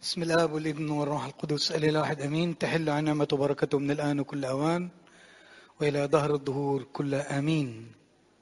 بسم الله والابن والروح القدس الاله واحد امين تحل عنا نعمه وبركته من الان وكل اوان والى دهر الدهور كل امين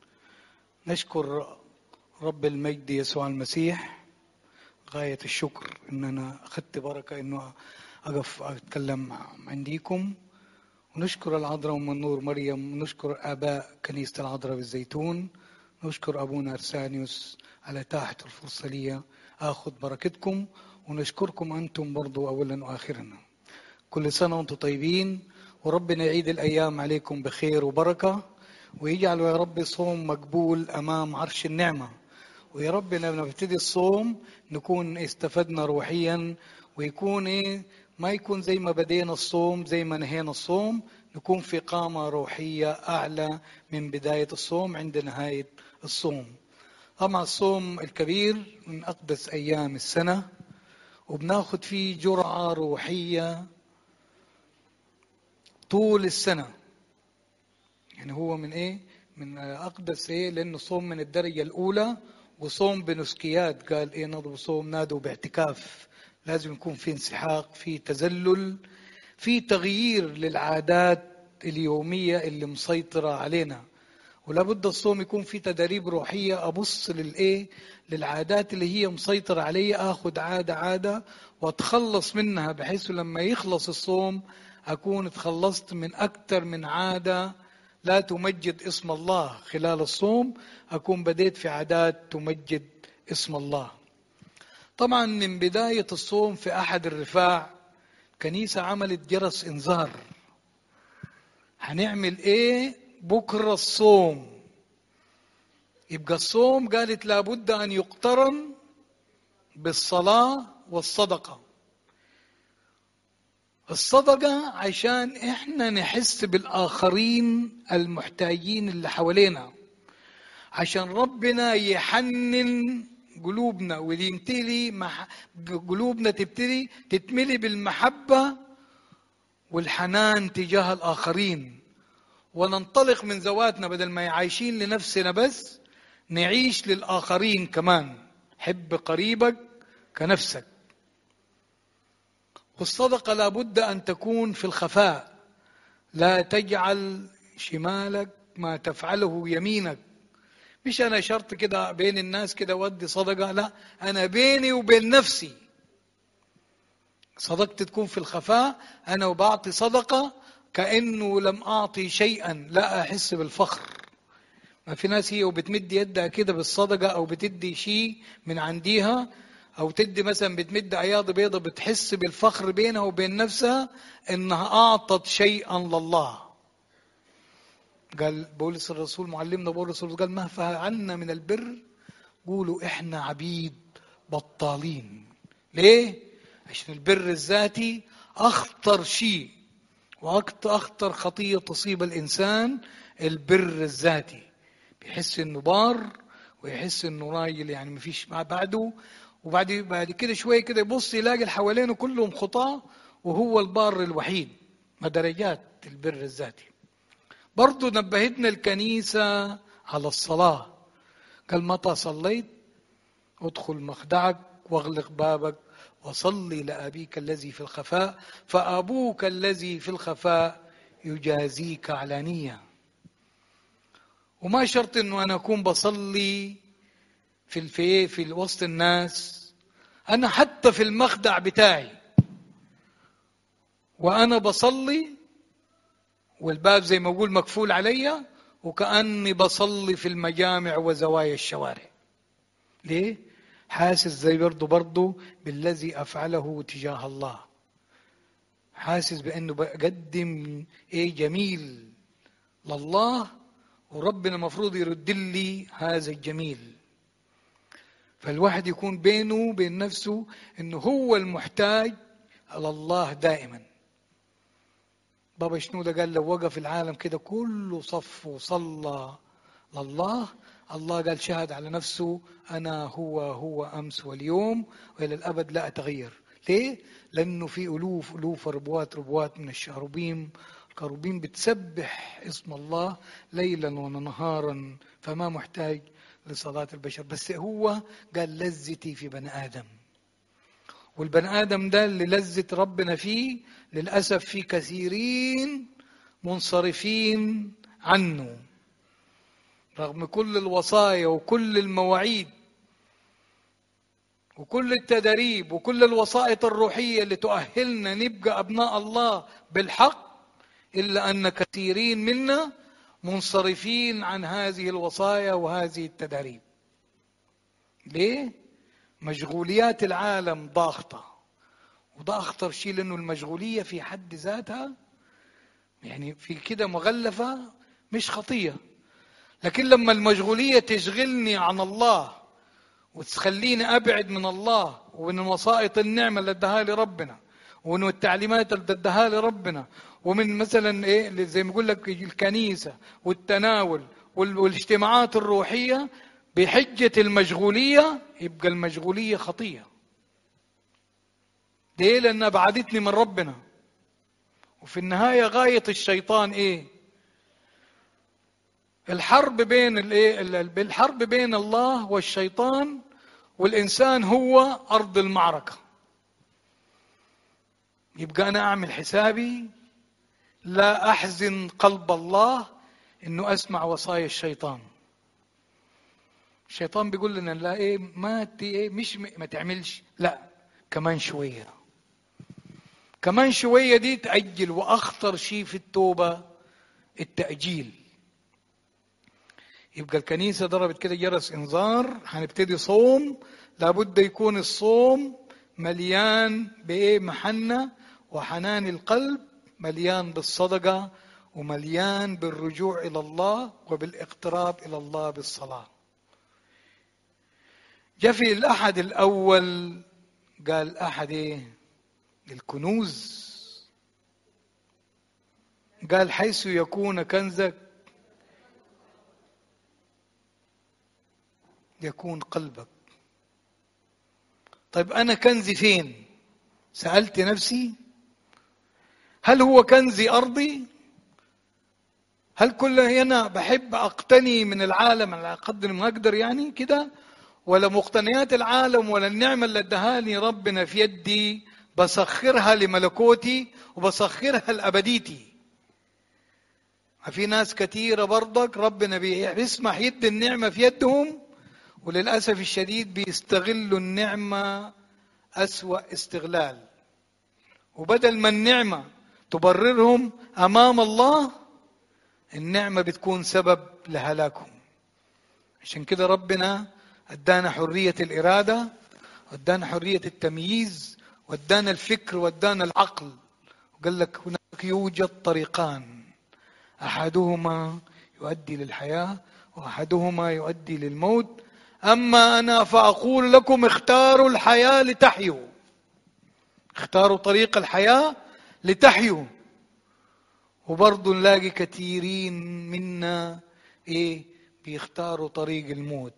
نشكر رب المجد يسوع المسيح غايه الشكر ان انا اخذت بركه انه اقف اتكلم عنديكم ونشكر العذراء ام النور مريم ونشكر اباء كنيسه العذراء بالزيتون نشكر ابونا ارسانيوس على اتاحه الفرصه لي اخذ بركتكم ونشكركم أنتم برضو أولا وآخرا كل سنة وأنتم طيبين وربنا يعيد الأيام عليكم بخير وبركة ويجعل يا رب صوم مقبول أمام عرش النعمة ويا رب لما نبتدي الصوم نكون استفدنا روحيا ويكون إيه ما يكون زي ما بدينا الصوم زي ما نهينا الصوم نكون في قامة روحية أعلى من بداية الصوم عند نهاية الصوم طبعا الصوم الكبير من أقدس أيام السنة وبناخد فيه جرعة روحية طول السنة يعني هو من ايه من اقدس ايه لانه صوم من الدرجة الاولى وصوم بنسكيات قال ايه نضرب صوم نادوا باعتكاف لازم يكون في انسحاق في تذلل في تغيير للعادات اليومية اللي مسيطرة علينا ولابد الصوم يكون في تدريب روحية أبص للإيه للعادات اللي هي مسيطرة علي أخذ عادة عادة وأتخلص منها بحيث لما يخلص الصوم أكون تخلصت من أكثر من عادة لا تمجد اسم الله خلال الصوم أكون بديت في عادات تمجد اسم الله طبعا من بداية الصوم في أحد الرفاع كنيسة عملت جرس إنذار هنعمل إيه بكرة الصوم يبقى الصوم قالت لابد أن يقترن بالصلاة والصدقة الصدقة عشان احنا نحس بالآخرين المحتاجين اللي حوالينا عشان ربنا يحنن قلوبنا ويمتلي مح... قلوبنا تبتدي تتملي بالمحبة والحنان تجاه الآخرين وننطلق من ذواتنا بدل ما عايشين لنفسنا بس نعيش للآخرين كمان حب قريبك كنفسك والصدقة لابد أن تكون في الخفاء لا تجعل شمالك ما تفعله يمينك مش أنا شرط كده بين الناس كده ودي صدقة لا أنا بيني وبين نفسي صدقتي تكون في الخفاء أنا وبعطي صدقة كأنه لم أعطي شيئا لا أحس بالفخر ما في ناس هي وبتمد يدها كده بالصدقة أو بتدي شيء من عنديها أو تدي مثلا بتمد عياض بيضة بتحس بالفخر بينها وبين نفسها إنها أعطت شيئا لله قال بولس الرسول معلمنا بولس الرسول قال ما فعلنا من البر قولوا إحنا عبيد بطالين ليه؟ عشان البر الذاتي أخطر شيء وأخطر خطية تصيب الإنسان البر الذاتي بيحس إنه بار ويحس إنه راجل يعني مفيش ما بعده وبعد بعد كده شوية كده يبص يلاقي اللي حوالينه كلهم خطاة وهو البار الوحيد ما درجات البر الذاتي برضو نبهتنا الكنيسة على الصلاة قال متى صليت ادخل مخدعك واغلق بابك وصلي لأبيك الذي في الخفاء فأبوك الذي في الخفاء يجازيك علانية وما شرط انه انا اكون بصلي في الفي في وسط الناس انا حتى في المخدع بتاعي وانا بصلي والباب زي ما اقول مقفول عليا وكاني بصلي في المجامع وزوايا الشوارع ليه حاسس زي برضه برضه بالذي افعله تجاه الله حاسس بانه بقدم ايه جميل لله وربنا المفروض يرد لي هذا الجميل فالواحد يكون بينه وبين نفسه انه هو المحتاج على الله دائما بابا شنودة قال لو وقف العالم كده كله صف وصلى لله الله قال شهد على نفسه أنا هو هو أمس واليوم وإلى الأبد لا أتغير ليه؟ لأنه في ألوف ألوف ربوات ربوات من الشهربيم الكروبين بتسبح اسم الله ليلا ونهارا فما محتاج لصلاة البشر بس هو قال لذتي في بني آدم والبني آدم ده اللي لذة ربنا فيه للأسف في كثيرين منصرفين عنه رغم كل الوصايا وكل المواعيد وكل التدريب وكل الوسائط الروحية اللي تؤهلنا نبقى أبناء الله بالحق إلا أن كثيرين منا منصرفين عن هذه الوصايا وهذه التدريب ليه؟ مشغوليات العالم ضاغطة وده أخطر شيء لأنه المشغولية في حد ذاتها يعني في كده مغلفة مش خطية لكن لما المشغولية تشغلني عن الله وتخليني أبعد من الله ومن وسائط النعمة اللي اداها لي ربنا ومن التعليمات اللي اداها لي ربنا ومن مثلا ايه زي ما يقول لك الكنيسة والتناول والاجتماعات الروحية بحجة المشغولية يبقى المشغولية خطية ليه لأنها بعدتني من ربنا وفي النهاية غاية الشيطان ايه الحرب بين الايه الحرب بين الله والشيطان والانسان هو ارض المعركه يبقى انا اعمل حسابي لا احزن قلب الله انه اسمع وصايا الشيطان الشيطان بيقول لنا لا ايه ما ايه مش ما تعملش لا كمان شويه كمان شويه دي تاجل واخطر شيء في التوبه التاجيل يبقى الكنيسه ضربت كده جرس انذار هنبتدي صوم لابد يكون الصوم مليان بايه محنه وحنان القلب مليان بالصدقه ومليان بالرجوع الى الله وبالاقتراب الى الله بالصلاه جاء في الاحد الاول قال احد ايه الكنوز قال حيث يكون كنزك يكون قلبك طيب أنا كنزي فين سألت نفسي هل هو كنزي أرضي هل كل هنا بحب أقتني من العالم على قدر ما أقدر يعني كده ولا مقتنيات العالم ولا النعمة اللي ادهاني ربنا في يدي بسخرها لملكوتي وبسخرها لأبديتي في ناس كثيرة برضك ربنا بيسمح يدي النعمة في يدهم وللأسف الشديد بيستغلوا النعمة أسوأ استغلال وبدل ما النعمة تبررهم أمام الله النعمة بتكون سبب لهلاكهم عشان كده ربنا ادانا حرية الإرادة وادانا حرية التمييز وادانا الفكر وادانا العقل وقال لك هناك يوجد طريقان أحدهما يؤدي للحياة وأحدهما يؤدي للموت أما أنا فأقول لكم اختاروا الحياة لتحيوا اختاروا طريق الحياة لتحيوا وبرضه نلاقي كثيرين منا ايه بيختاروا طريق الموت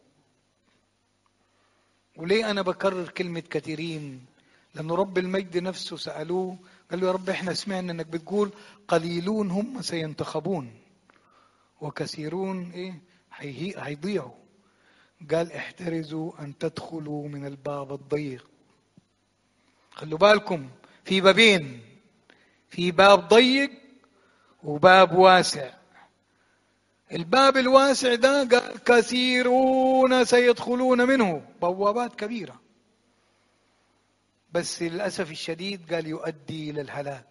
وليه انا بكرر كلمة كثيرين لأنه رب المجد نفسه سألوه قال له يا رب احنا سمعنا انك بتقول قليلون هم سينتخبون وكثيرون ايه هيضيعوا قال احترزوا أن تدخلوا من الباب الضيق خلوا بالكم في بابين في باب ضيق وباب واسع الباب الواسع ده قال كثيرون سيدخلون منه بوابات كبيرة بس للأسف الشديد قال يؤدي إلى الهلاك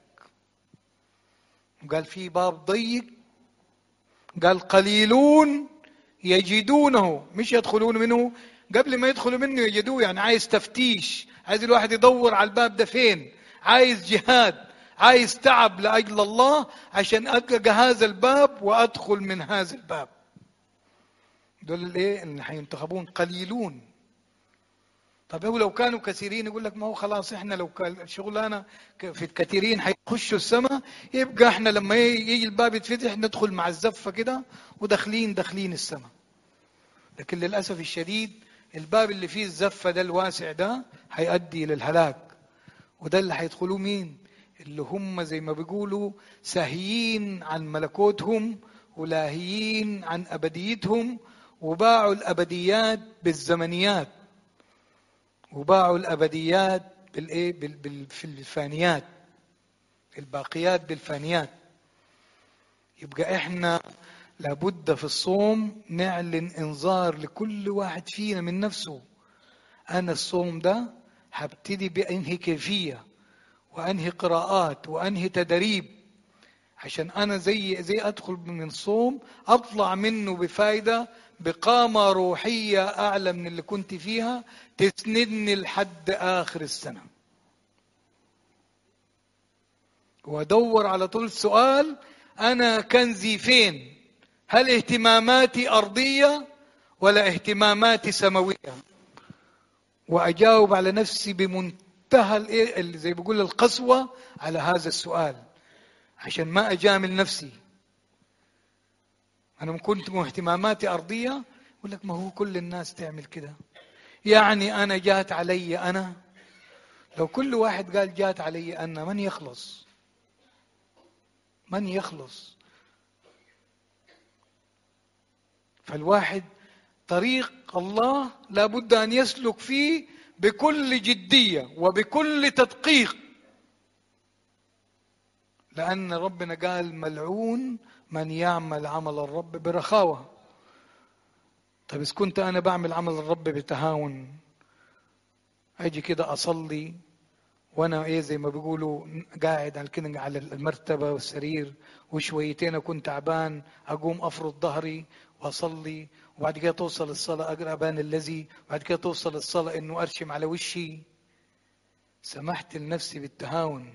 قال في باب ضيق قال قليلون يجدونه مش يدخلون منه قبل ما يدخلوا منه يجدوه يعني عايز تفتيش عايز الواحد يدور على الباب ده فين عايز جهاد عايز تعب لأجل الله عشان ألقى هذا الباب وأدخل من هذا الباب دول الايه اللي هينتخبون قليلون طب هو لو كانوا كثيرين يقول لك ما هو خلاص احنا لو شغلانه في الكثيرين هيخشوا السماء يبقى احنا لما يجي الباب يتفتح ندخل مع الزفه كده وداخلين داخلين السماء لكن للاسف الشديد الباب اللي فيه الزفه ده الواسع ده هيؤدي للهلاك وده اللي هيدخلوه مين اللي هم زي ما بيقولوا ساهيين عن ملكوتهم ولاهيين عن ابديتهم وباعوا الابديات بالزمنيات وباعوا الابديات بالايه بال- بال- في الفانيات الباقيات بالفانيات يبقى احنا لابد في الصوم نعلن انذار لكل واحد فينا من نفسه انا الصوم ده هبتدي بانهي كيفيه وانهي قراءات وانهي تدريب عشان انا زي زي ادخل من الصوم اطلع منه بفايده بقامه روحيه اعلى من اللي كنت فيها تسندني لحد اخر السنه وادور على طول سؤال انا كنزي فين هل اهتماماتي ارضيه ولا اهتماماتي سماويه واجاوب على نفسي بمنتهى الإيه- اللي زي بيقول القسوه على هذا السؤال عشان ما اجامل نفسي انا إن كنت اهتماماتي ارضيه اقول لك ما هو كل الناس تعمل كده يعني انا جات علي انا لو كل واحد قال جات علي انا من يخلص من يخلص فالواحد طريق الله لابد ان يسلك فيه بكل جديه وبكل تدقيق لان ربنا قال ملعون من يعمل عمل الرب برخاوه طيب اذا كنت انا بعمل عمل الرب بتهاون اجي كده اصلي وانا ايه زي ما بيقولوا قاعد على كده على المرتبه والسرير وشويتين اكون تعبان اقوم افرض ظهري واصلي وبعد كده توصل الصلاه اقرا بان الذي وبعد كده توصل الصلاه انه ارشم على وشي سمحت لنفسي بالتهاون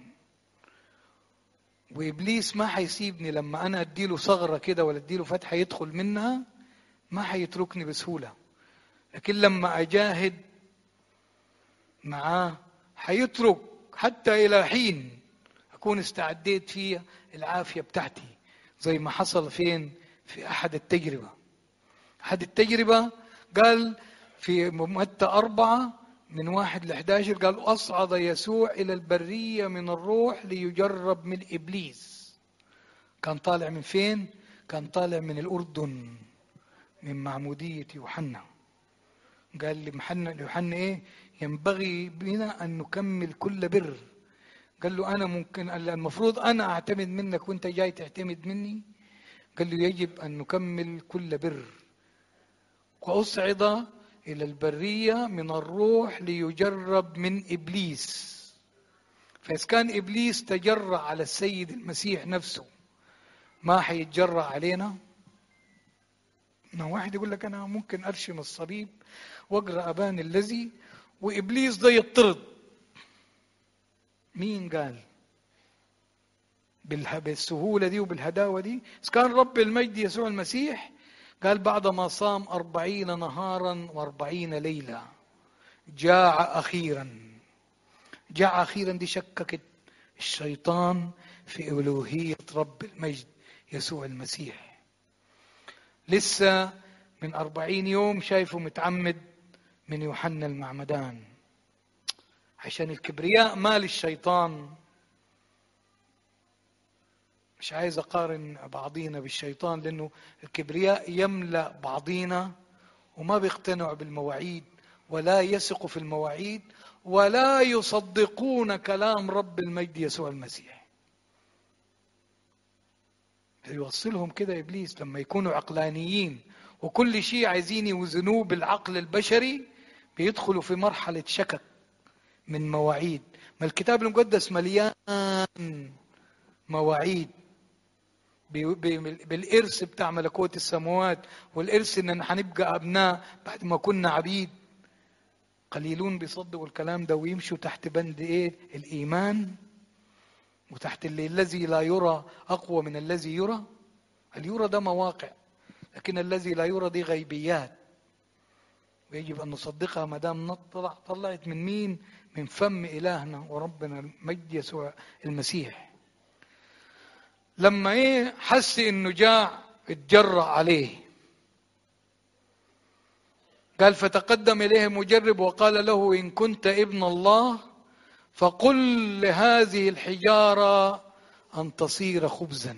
وابليس ما حيسيبني لما انا اديله ثغره كده ولا اديله فتحه يدخل منها ما حيتركني بسهوله لكن لما اجاهد معاه حيترك حتى الى حين اكون استعديت فيه العافيه بتاعتي زي ما حصل فين في احد التجربه احد التجربه قال في متى أربعة من واحد ل 11 قال أصعد يسوع إلى البرية من الروح ليجرب من إبليس كان طالع من فين؟ كان طالع من الأردن من معمودية يوحنا قال لمحنا يوحنا إيه؟ ينبغي بنا أن نكمل كل بر قال له أنا ممكن قال له المفروض أنا أعتمد منك وأنت جاي تعتمد مني قال له يجب أن نكمل كل بر وأصعد إلى البرية من الروح ليجرب من إبليس فإذا كان إبليس تجرع على السيد المسيح نفسه ما حيتجرع علينا ما واحد يقول لك أنا ممكن أرشم الصليب وأقرأ أبان الذي وإبليس ده يطرد مين قال بالها- بالسهولة دي وبالهداوة دي إذا كان رب المجد يسوع المسيح قال بعدما صام أربعين نهارا وأربعين ليلة جاع أخيرا جاع أخيرا دي شككت الشيطان في ألوهية رب المجد يسوع المسيح لسه من أربعين يوم شايفه متعمد من يوحنا المعمدان عشان الكبرياء مال الشيطان مش عايز اقارن بعضينا بالشيطان لانه الكبرياء يملا بعضينا وما بيقتنعوا بالمواعيد ولا يثقوا في المواعيد ولا يصدقون كلام رب المجد يسوع المسيح يوصلهم كده ابليس لما يكونوا عقلانيين وكل شيء عايزين يوزنوه بالعقل البشري بيدخلوا في مرحله شكك من مواعيد ما الكتاب المقدس مليان مواعيد ب- ب- بالإرث بتاع ملكوت السماوات والإرث إننا هنبقى أبناء بعد ما كنا عبيد قليلون بيصدقوا الكلام ده ويمشوا تحت بند إيه الإيمان وتحت اللي الذي لا يرى أقوى من الذي يرى اليرى ده مواقع لكن الذي لا يرى دي غيبيات ويجب أن نصدقها ما دام نطلع طلعت من مين؟ من فم إلهنا وربنا المجد يسوع المسيح لما ايه حس انه جاع اتجرأ عليه قال فتقدم اليه مجرب وقال له ان كنت ابن الله فقل لهذه الحجاره ان تصير خبزا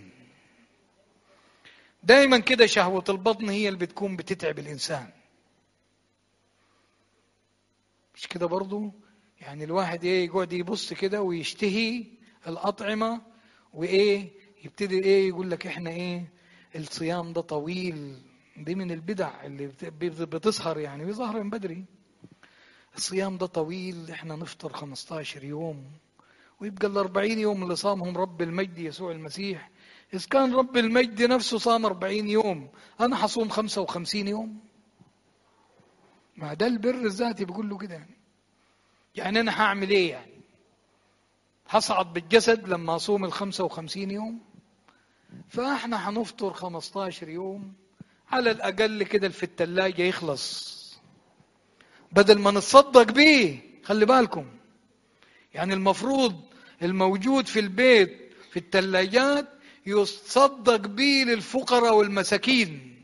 دايما كده شهوه البطن هي اللي بتكون بتتعب الانسان مش كده برضو يعني الواحد ايه يقعد يبص كده ويشتهي الأطعمة وايه يبتدي ايه يقول لك احنا ايه الصيام ده طويل دي من البدع اللي بتظهر يعني بيظهر من بدري الصيام ده طويل احنا نفطر 15 يوم ويبقى ال 40 يوم اللي صامهم رب المجد يسوع المسيح إذا كان رب المجد نفسه صام 40 يوم أنا حصوم 55 يوم ما ده البر الذاتي بيقول له كده يعني يعني أنا هعمل إيه يعني هصعد بالجسد لما أصوم ال 55 يوم فإحنا هنفطر 15 يوم على الأقل كده في التلاجة يخلص بدل ما نتصدق بيه خلي بالكم يعني المفروض الموجود في البيت في الثلاجات يصدق بيه للفقراء والمساكين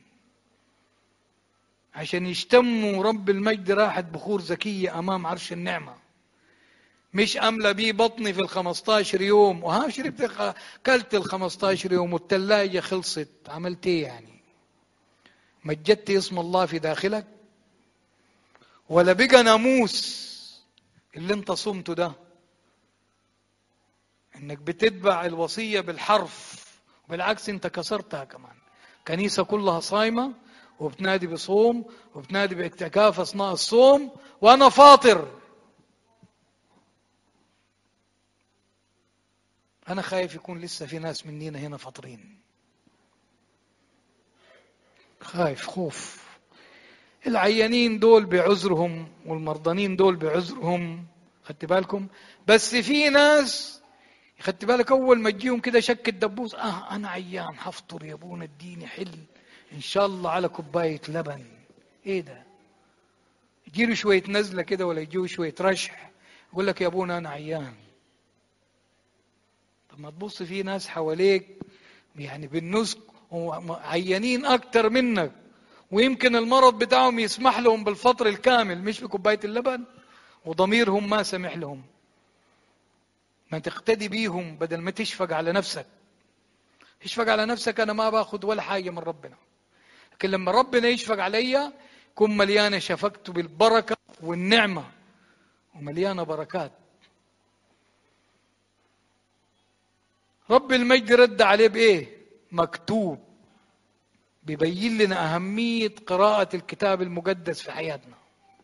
عشان يشتموا رب المجد راحة بخور زكية أمام عرش النعمة مش أملى بيه بطني في الخمستاشر يوم وها شربت كلت الخمستاشر يوم والتلاجة خلصت عملت ايه يعني مجدت اسم الله في داخلك ولا بقى ناموس اللي انت صمته ده انك بتتبع الوصية بالحرف بالعكس انت كسرتها كمان كنيسة كلها صايمة وبتنادي بصوم وبتنادي باعتكاف اثناء الصوم وانا فاطر انا خايف يكون لسه في ناس مننا هنا فاطرين خايف خوف العيانين دول بعذرهم والمرضانين دول بعذرهم خدت بالكم بس في ناس خدت بالك اول ما تجيهم كده شك الدبوس اه انا عيان هفطر يا ابونا اديني حل ان شاء الله على كوبايه لبن ايه ده يجيله شويه نزله كده ولا يجيه شويه رشح يقول لك يا ابونا انا عيان طب ما تبص في ناس حواليك يعني بالنسك عيانين اكتر منك ويمكن المرض بتاعهم يسمح لهم بالفطر الكامل مش بكوبايه اللبن وضميرهم ما سمح لهم ما تقتدي بيهم بدل ما تشفق على نفسك تشفق على نفسك انا ما باخذ ولا حاجه من ربنا لكن لما ربنا يشفق عليا كن مليانه شفقت بالبركه والنعمه ومليانه بركات رب المجد رد عليه بايه مكتوب بيبين لنا اهميه قراءه الكتاب المقدس في حياتنا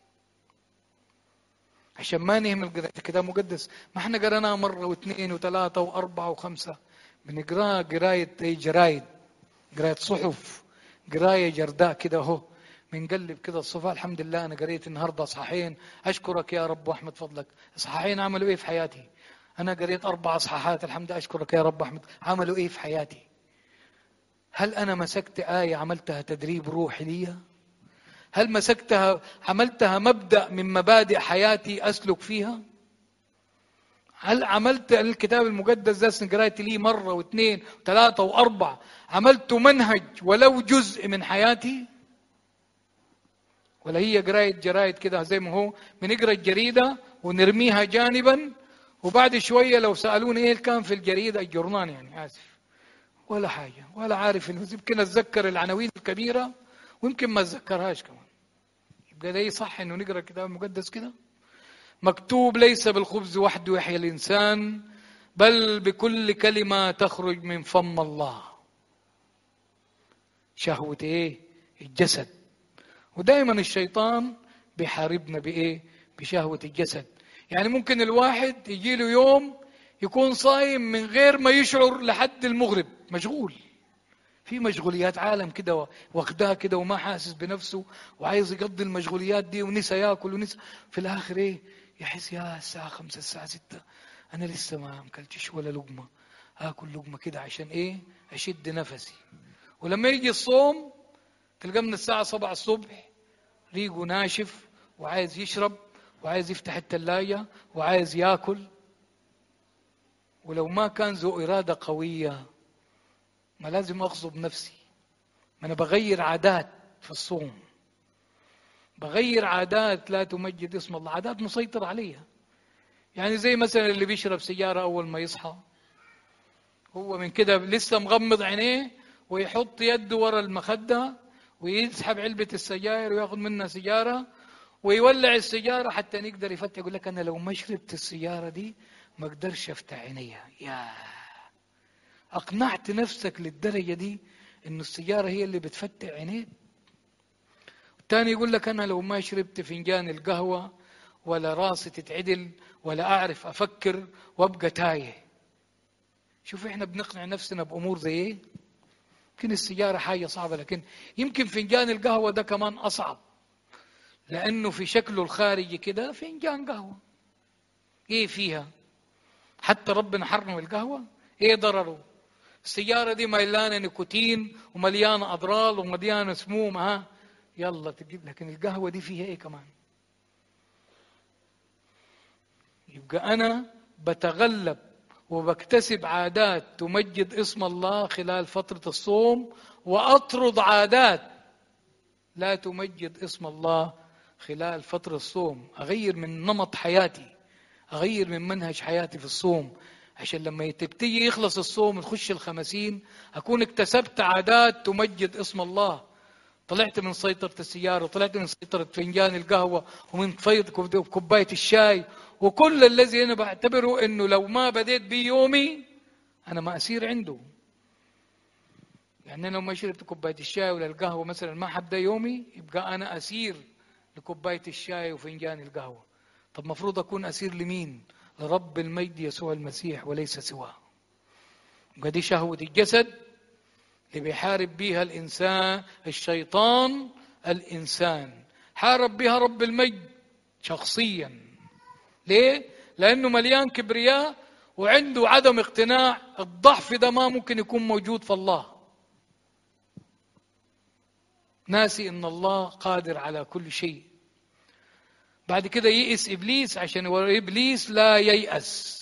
عشان ما نهمل قراءة الكتاب المقدس ما احنا قرأناه مرة واثنين وثلاثة وأربعة وخمسة بنقراه قراية جرايد قراية صحف قراية جرداء كده اهو بنقلب كده الصفحة الحمد لله أنا قريت النهاردة إصحاحين أشكرك يا رب وأحمد فضلك إصحاحين عملوا إيه في حياتي أنا قريت أربع إصحاحات الحمد لله أشكرك يا رب أحمد عملوا إيه في حياتي هل أنا مسكت آية عملتها تدريب روحي لي هل مسكتها عملتها مبدأ من مبادئ حياتي أسلك فيها هل عملت الكتاب المقدس ده قرأت لي مرة واثنين وثلاثة وأربعة عملت منهج ولو جزء من حياتي ولا هي قراية جرايد كده زي ما هو بنقرا الجريدة ونرميها جانبا وبعد شوية لو سألوني ايه كان في الجريدة الجورنان يعني آسف ولا حاجة ولا عارف يمكن أتذكر العناوين الكبيرة ويمكن ما أتذكرهاش كمان يبقى ده صح إنه نقرأ الكتاب المقدس كده مكتوب ليس بالخبز وحده يحيى الإنسان بل بكل كلمة تخرج من فم الله شهوة إيه الجسد ودائما الشيطان بيحاربنا بإيه بشهوة الجسد يعني ممكن الواحد يجي له يوم يكون صايم من غير ما يشعر لحد المغرب مشغول في مشغوليات عالم كده واخدها كده وما حاسس بنفسه وعايز يقضي المشغوليات دي ونسى ياكل ونسى في الاخر ايه يحس يا الساعة خمسة الساعة ستة أنا لسه ما مكلتش ولا لقمة آكل لقمة كده عشان إيه أشد نفسي ولما يجي الصوم تلقى من الساعة سبعة الصبح ريقه ناشف وعايز يشرب وعايز يفتح الثلاجة وعايز ياكل ولو ما كان ذو إرادة قوية ما لازم أغصب نفسي ما أنا بغير عادات في الصوم بغير عادات لا تمجد اسم الله عادات مسيطر عليها يعني زي مثلا اللي بيشرب سيارة أول ما يصحى هو من كده لسه مغمض عينيه ويحط يده ورا المخدة ويسحب علبة السجاير وياخذ منها سيجارة ويولع السيارة حتى نقدر يفتح يقول لك أنا لو ما شربت السيارة دي ما أقدرش أفتح عينيا يا أقنعت نفسك للدرجة دي إنه السيارة هي اللي بتفتح عينيك الثاني يقول لك أنا لو ما شربت فنجان القهوة ولا راسي تتعدل ولا أعرف أفكر وأبقى تايه شوف إحنا بنقنع نفسنا بأمور زي إيه يمكن السيارة حاجة صعبة لكن يمكن فنجان القهوة ده كمان أصعب لأنه في شكله الخارجي كده فنجان قهوة إيه فيها حتى ربنا حرم القهوة إيه ضرره السيارة دي مليانة نيكوتين ومليانة أضرار ومليانة سموم ها يلا تجيب لكن القهوة دي فيها إيه كمان يبقى أنا بتغلب وبكتسب عادات تمجد اسم الله خلال فترة الصوم وأطرد عادات لا تمجد اسم الله خلال فترة الصوم أغير من نمط حياتي أغير من منهج حياتي في الصوم عشان لما تبتدي يخلص الصوم تخش الخمسين أكون اكتسبت عادات تمجد اسم الله طلعت من سيطرة السيارة وطلعت من سيطرة فنجان القهوة ومن فيض كوباية الشاي وكل الذي أنا بعتبره أنه لو ما بديت بيه يومي أنا ما أسير عنده يعني أنا لو ما شربت كوباية الشاي ولا القهوة مثلا ما حبدأ يومي يبقى أنا أسير لكوباية الشاي وفنجان القهوة طب مفروض أكون أسير لمين لرب المجد يسوع المسيح وليس سواه ودي شهوة الجسد اللي بيحارب بيها الإنسان الشيطان الإنسان حارب بها رب المجد شخصيا ليه؟ لأنه مليان كبرياء وعنده عدم اقتناع الضعف ده ما ممكن يكون موجود في الله ناسي ان الله قادر على كل شيء بعد كده يئس ابليس عشان ابليس لا ييأس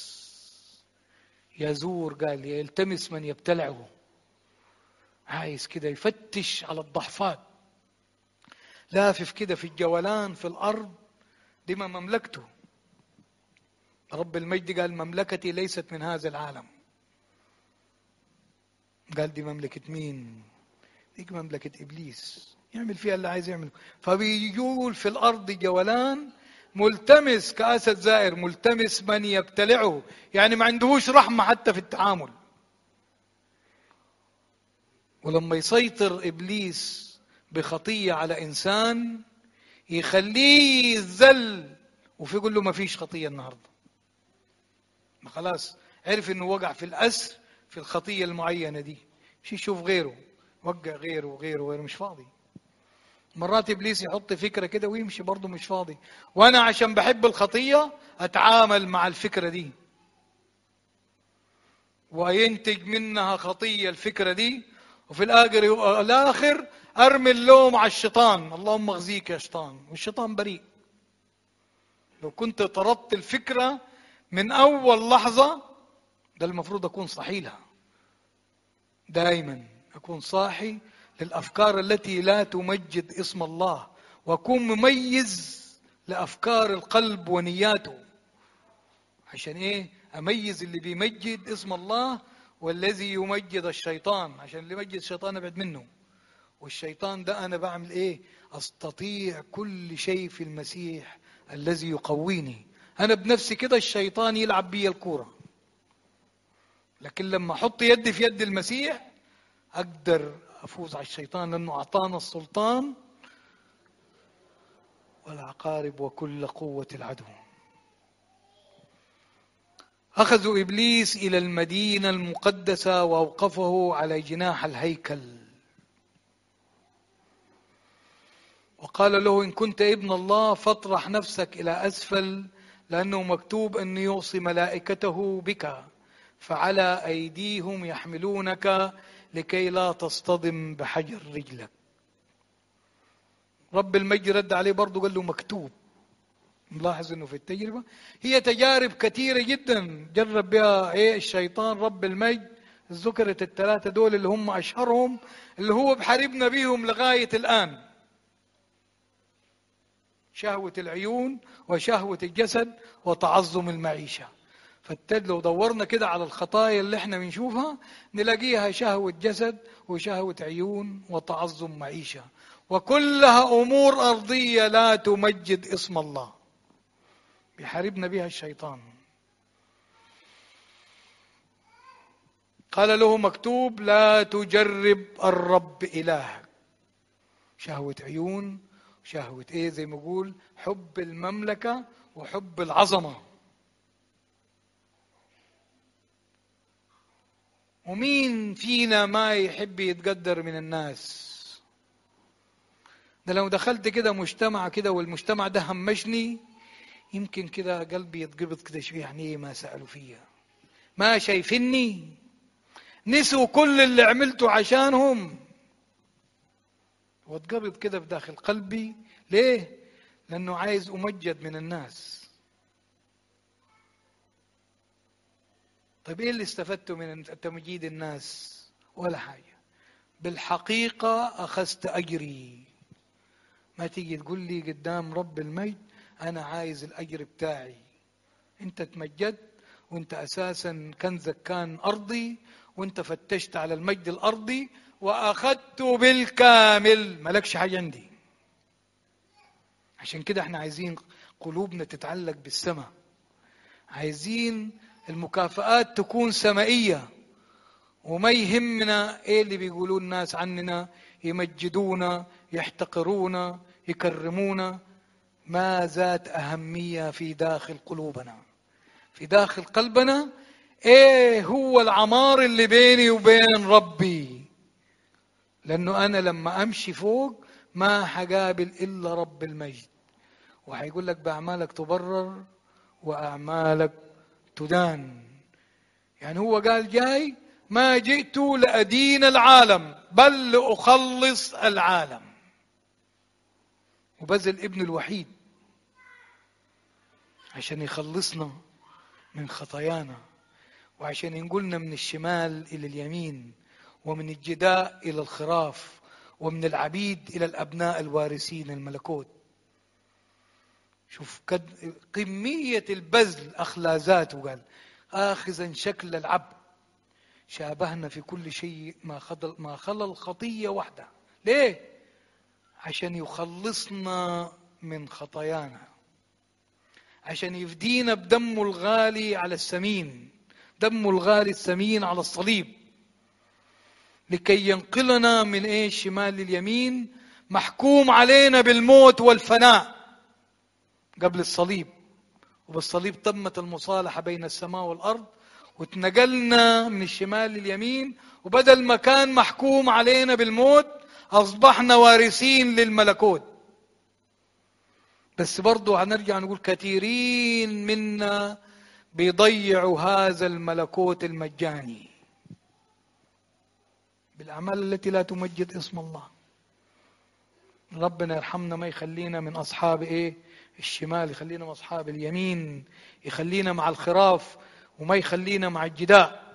يزور قال يلتمس من يبتلعه عايز كده يفتش على الضعفات لافف كده في الجولان في الارض دي ما مملكته رب المجد قال مملكتي ليست من هذا العالم قال دي مملكة مين دي مملكة إبليس يعمل فيها اللي عايز يعمله فبيجول في الأرض جولان ملتمس كأسد زائر ملتمس من يبتلعه يعني ما عندهوش رحمة حتى في التعامل ولما يسيطر إبليس بخطية على إنسان يخليه يذل وفي يقول له ما فيش خطية النهاردة ما خلاص عرف انه وقع في الأسر في الخطية المعينة دي مش يشوف غيره وقع غيره وغيره وغيره مش فاضي مرات ابليس يحط فكره كده ويمشي برضه مش فاضي وانا عشان بحب الخطيه اتعامل مع الفكره دي وينتج منها خطيه الفكره دي وفي الاخر الاخر ارمي اللوم على الشيطان اللهم اخزيك يا شيطان والشيطان بريء لو كنت طردت الفكره من اول لحظه ده المفروض اكون صحي لها دائما اكون صاحي للافكار التي لا تمجد اسم الله واكون مميز لافكار القلب ونياته عشان ايه اميز اللي بيمجد اسم الله والذي يمجد الشيطان عشان اللي يمجد الشيطان ابعد منه والشيطان ده انا بعمل ايه استطيع كل شيء في المسيح الذي يقويني انا بنفسي كده الشيطان يلعب بي الكوره لكن لما احط يدي في يد المسيح اقدر افوز على الشيطان لانه اعطانا السلطان والعقارب وكل قوه العدو اخذوا ابليس الى المدينه المقدسه واوقفه على جناح الهيكل وقال له ان كنت ابن الله فاطرح نفسك الى اسفل لانه مكتوب انه يوصي ملائكته بك فعلى ايديهم يحملونك لكي لا تصطدم بحجر رجلك رب المجد رد عليه برضه قال له مكتوب ملاحظ انه في التجربه هي تجارب كثيره جدا جرب بها ايه الشيطان رب المجد ذكرت الثلاثه دول اللي هم اشهرهم اللي هو بحاربنا بيهم لغايه الان شهوه العيون وشهوه الجسد وتعظم المعيشه فالتد لو دورنا كده على الخطايا اللي احنا بنشوفها نلاقيها شهوة جسد وشهوة عيون وتعظم معيشة وكلها أمور أرضية لا تمجد اسم الله بيحاربنا بها الشيطان قال له مكتوب لا تجرب الرب إلهك شهوة عيون شهوة ايه زي ما يقول حب المملكة وحب العظمة ومين فينا ما يحب يتقدر من الناس ده لو دخلت كده مجتمع كده والمجتمع ده همشني يمكن كده قلبي يتقبض كده شوية يعني ايه ما سألوا فيا ما شايفني نسوا كل اللي عملته عشانهم واتقبض كده في داخل قلبي ليه لانه عايز امجد من الناس طيب ايه اللي استفدته من تمجيد الناس ولا حاجه بالحقيقه اخذت اجري ما تيجي تقول لي قدام رب المجد انا عايز الاجر بتاعي انت تمجدت وانت اساسا كنزك كان ارضي وانت فتشت على المجد الارضي واخذت بالكامل مالكش حاجه عندي عشان كده احنا عايزين قلوبنا تتعلق بالسماء عايزين المكافآت تكون سمائية وما يهمنا ايه اللي بيقولوا الناس عننا يمجدونا يحتقرونا يكرمونا ما ذات أهمية في داخل قلوبنا في داخل قلبنا ايه هو العمار اللي بيني وبين ربي لانه انا لما امشي فوق ما حقابل الا رب المجد وحيقول لك باعمالك تبرر واعمالك تدان يعني هو قال جاي ما جئت لادين العالم بل لاخلص العالم وبذل ابن الوحيد عشان يخلصنا من خطايانا وعشان ينقلنا من الشمال الى اليمين ومن الجداء الى الخراف ومن العبيد الى الابناء الوارثين الملكوت شوف قد قمية البذل أخلى ذاته قال آخذا شكل العبد شابهنا في كل شيء ما خلى ما خلى الخطية وحده ليه؟ عشان يخلصنا من خطايانا عشان يفدينا بدمه الغالي على السمين دمه الغالي الثمين على الصليب لكي ينقلنا من ايه الشمال لليمين محكوم علينا بالموت والفناء قبل الصليب وبالصليب تمت المصالحة بين السماء والأرض واتنقلنا من الشمال لليمين وبدل ما كان محكوم علينا بالموت أصبحنا وارثين للملكوت بس برضو هنرجع نقول كثيرين منا بيضيعوا هذا الملكوت المجاني بالأعمال التي لا تمجد اسم الله ربنا يرحمنا ما يخلينا من أصحاب إيه الشمال يخلينا مع أصحاب اليمين يخلينا مع الخراف وما يخلينا مع الجداء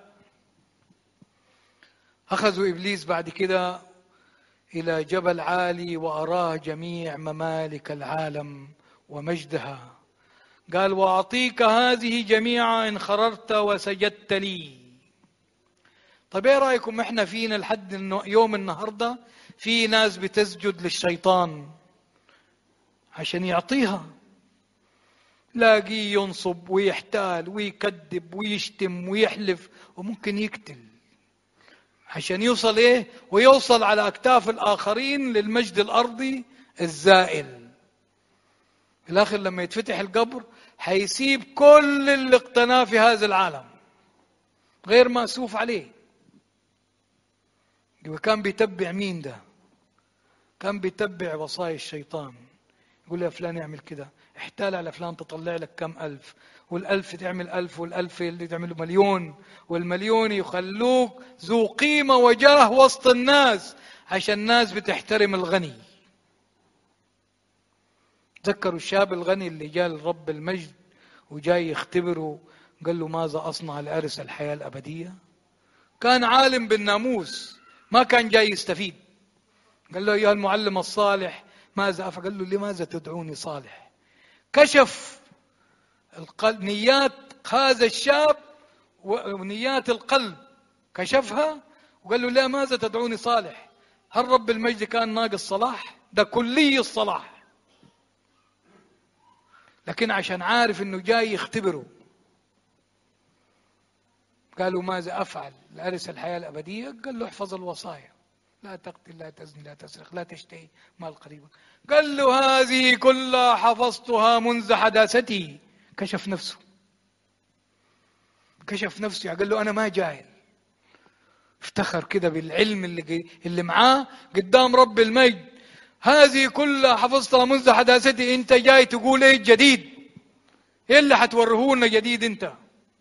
أخذوا إبليس بعد كده إلى جبل عالي وأراه جميع ممالك العالم ومجدها قال وأعطيك هذه جميعا إن خررت وسجدت لي طيب ايه رايكم احنا فينا لحد يوم النهارده في ناس بتسجد للشيطان عشان يعطيها لاقيه ينصب ويحتال ويكذب ويشتم ويحلف وممكن يقتل عشان يوصل ايه ويوصل على اكتاف الاخرين للمجد الارضي الزائل في الاخر لما يتفتح القبر حيسيب كل اللي اقتناه في هذا العالم غير مأسوف عليه كان بيتبع مين ده كان بيتبع وصايا الشيطان يقول يا فلان اعمل كده احتال على فلان تطلع لك كم ألف والألف تعمل ألف والألف اللي تعمل مليون والمليون يخلوك ذو قيمة وجاه وسط الناس عشان الناس بتحترم الغني تذكروا الشاب الغني اللي جاء لرب المجد وجاي يختبره قال له ماذا أصنع لأرث الحياة الأبدية كان عالم بالناموس ما كان جاي يستفيد قال له أيها المعلم الصالح ماذا أفعل قال له لماذا تدعوني صالح كشف القلب نيات هذا الشاب ونيات القلب كشفها وقال له لا ماذا تدعوني صالح هل رب المجد كان ناقص صلاح ده كلي الصلاح لكن عشان عارف انه جاي يختبره قالوا ماذا افعل لارث الحياه الابديه قال له احفظ الوصايا لا تقتل لا تزني لا تسرق لا تشتهي مال قريبك قال له هذه كلها حفظتها منذ حداثتي كشف نفسه كشف نفسه يعني قال له انا ما جاهل افتخر كده بالعلم اللي اللي معاه قدام رب المجد هذه كلها حفظتها منذ حداثتي انت جاي تقول ايه جديد ايه اللي حتورهولنا جديد انت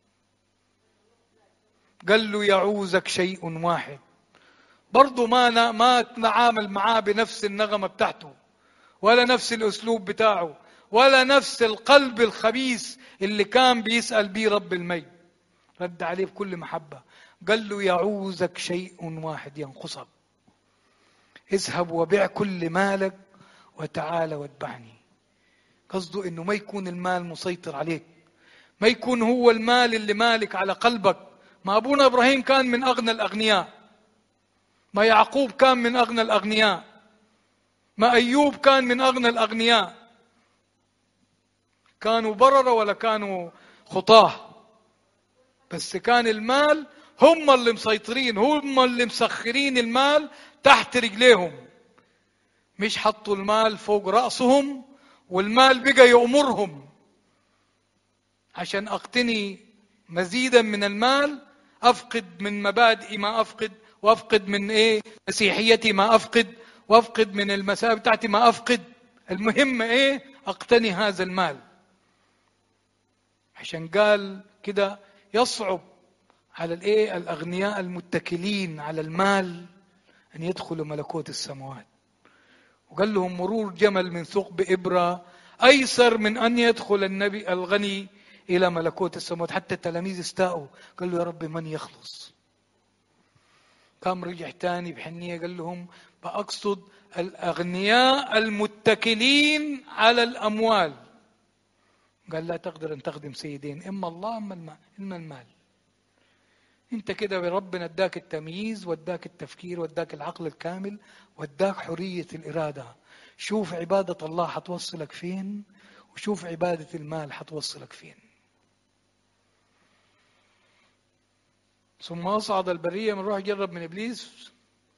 قال له يعوزك شيء واحد برضه ما ما نعامل معاه بنفس النغمه بتاعته ولا نفس الاسلوب بتاعه ولا نفس القلب الخبيث اللي كان بيسال بيه رب المجد رد عليه بكل محبه قال له يعوزك شيء واحد ينقصك اذهب وبيع كل مالك وتعال واتبعني قصده انه ما يكون المال مسيطر عليك ما يكون هو المال اللي مالك على قلبك ما ابونا ابراهيم كان من اغنى الاغنياء ما يعقوب كان من اغنى الاغنياء ما ايوب كان من اغنى الاغنياء كانوا بررة ولا كانوا خطاه بس كان المال هم اللي مسيطرين هم اللي مسخرين المال تحت رجليهم مش حطوا المال فوق رأسهم والمال بقى يأمرهم عشان أقتني مزيدا من المال أفقد من مبادئي ما أفقد وأفقد من إيه مسيحيتي ما أفقد وأفقد من المسائل بتاعتي ما أفقد المهم إيه أقتني هذا المال عشان قال كده يصعب على الايه الاغنياء المتكلين على المال ان يدخلوا ملكوت السماوات وقال لهم مرور جمل من ثقب ابره ايسر من ان يدخل النبي الغني الى ملكوت السماوات حتى التلاميذ استاءوا قال له يا رب من يخلص قام رجع تاني بحنيه قال لهم بأقصد الأغنياء المتكلين على الأموال قال لا تقدر أن تخدم سيدين إما الله إما المال, إما المال. انت كده ربنا اداك التمييز واداك التفكير واداك العقل الكامل واداك حرية الإرادة شوف عبادة الله حتوصلك فين وشوف عبادة المال حتوصلك فين ثم أصعد البرية من روح جرب من إبليس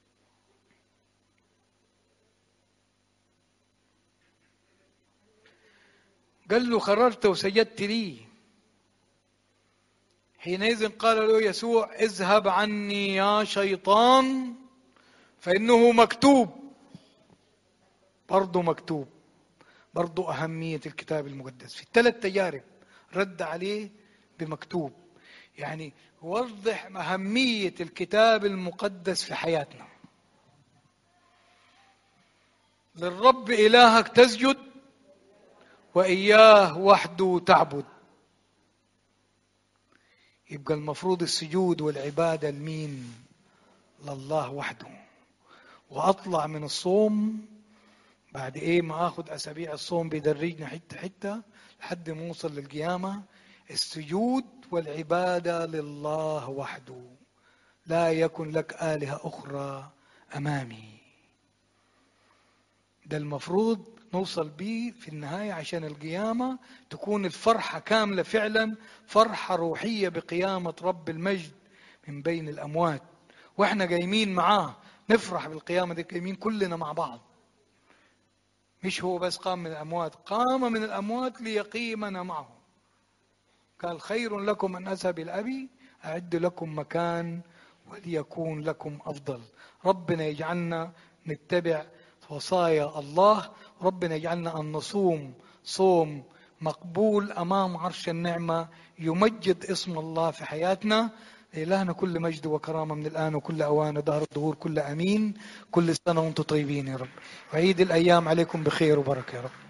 قال له خررت وسجدت لي حينئذ قال له يسوع اذهب عني يا شيطان فإنه مكتوب برضه مكتوب برضه أهمية الكتاب المقدس في الثلاث تجارب رد عليه بمكتوب يعني وضح أهمية الكتاب المقدس في حياتنا للرب إلهك تسجد وإياه وحده تعبد يبقى المفروض السجود والعبادة لمين لله وحده وأطلع من الصوم بعد إيه ما أخذ أسابيع الصوم بيدرجنا حتة حتة لحد ما نوصل للقيامة السجود والعبادة لله وحده لا يكن لك آلهة أخرى أمامي ده المفروض نوصل بيه في النهاية عشان القيامة تكون الفرحة كاملة فعلا فرحة روحية بقيامة رب المجد من بين الأموات وإحنا قايمين معاه نفرح بالقيامة دي قايمين كلنا مع بعض مش هو بس قام من الأموات قام من الأموات ليقيمنا معه قال خير لكم أن أذهب إلى أبي أعد لكم مكان وليكون لكم أفضل ربنا يجعلنا نتبع وصايا الله ربنا يجعلنا أن نصوم صوم مقبول أمام عرش النعمة يمجد اسم الله في حياتنا إلهنا كل مجد وكرامة من الآن وكل أوان ودهر الظهور كل أمين كل سنة وأنتم طيبين يا رب وعيد الأيام عليكم بخير وبركة يا رب